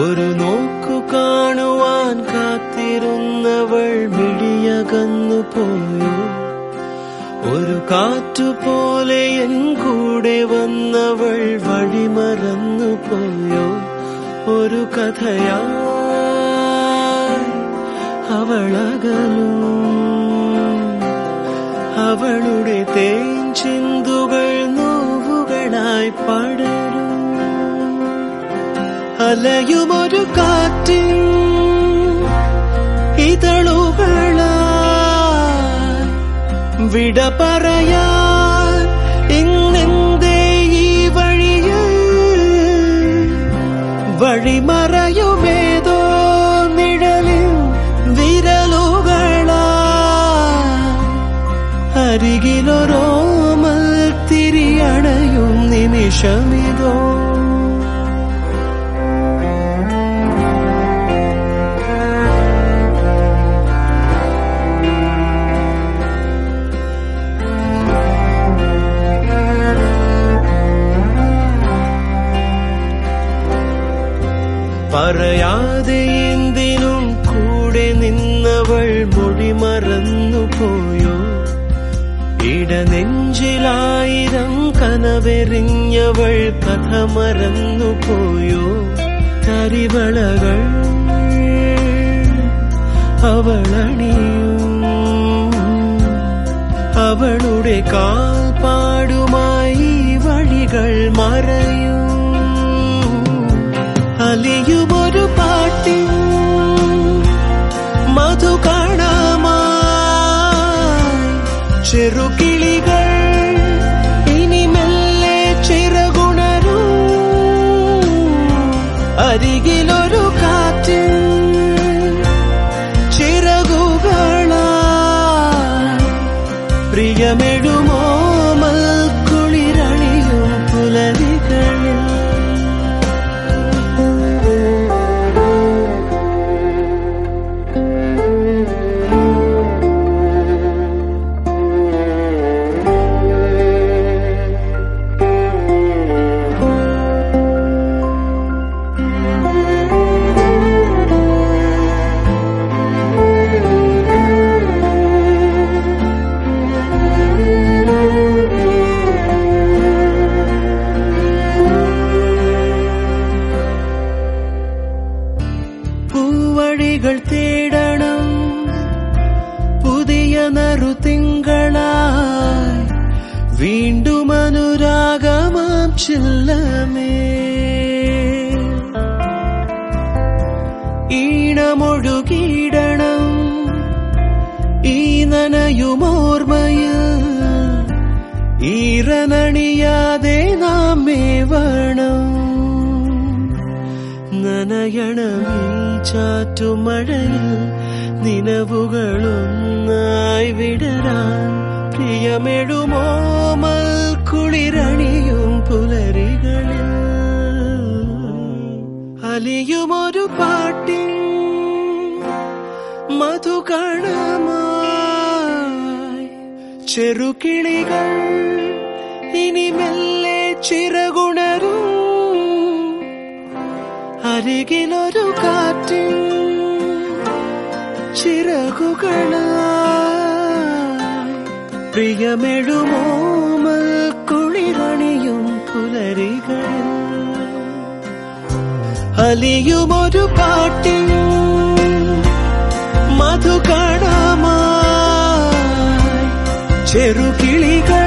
ഒരു നോക്കു കാണുവാൻ കാത്തിരുന്നവൾ മിഴിയകന്നു പോയോ ഒരു കാറ്റുപോലെ എൻ കൂടെ വന്നവൾ വഴിമറന്നു പോയോ ഒരു കഥയായി അവളകലും അവളുടെ തേൻ ചിന്തുകൾ നോവുകളായി പടരും അലയുമൊരു കാറ്റിൻ ഇതളുകളായി വിട പറയാൻ ഇന്നെന്തേ ഈ വഴിയിൽ വഴിമറയുമേതോ നിഴലിൽ വിരലുകളാ അരികിലൊരോമൽ തിരിയണയും നിമിഷമിതോ പറയാതെ എന്തിനും കൂടെ നിന്നവൾ മൊഴി മറന്നു പോയോ ഇടനെഞ്ചിലായിരം കനവെറിഞ്ഞവൾ കഥ മറന്നു പോയോ കരിവളകൾ അവളണിയും അവളുടെ കാൽപ്പാടുമായി വഴികൾ മറയും അലിയുമൊരു പാട്ടിൻ മധു കാണാമായി ചെറുകിളികൾ ഇനി മെല്ലെ ചിറകുണരും അരികിലൊരു കാറ്റിൻ ചിറകുകളായി പ്രിയമെഴുമോ മൽക്കുളിരണിയും പുലരികളിൽ പൂവഴികൾ തേടണം പുതിയ നറുതിങ്കളായി വീണ്ടും അനുരാഗമാം ചില്ലമേ ഈണമൊഴുകിയിടണം ഈ നനയുമോർമ്മയിൽ ഈറനണിയാതെ നാം മേവണം നനയണമീ ചാറ്റുമഴയിൽ നിലവുകളൊന്നായി വിടരാൻ പ്രിയമെടുമോ കുളിരണിയും പുലരികളിൽ അലിയുമൊരു പാട്ടിൻ മധുകണമായി ചെറുകിളികൾ ഇനി മെല്ലെ ചിറകുണരും അരികിലൊരു കാറ്റിൻ ചിറകുകളായി പ്രിയമെഴുമോ കുളിരണിയും പുലരികളിൽ അലിയുമൊരു പാട്ടിൻ മധുകണമായി ചെറുകിളികൾ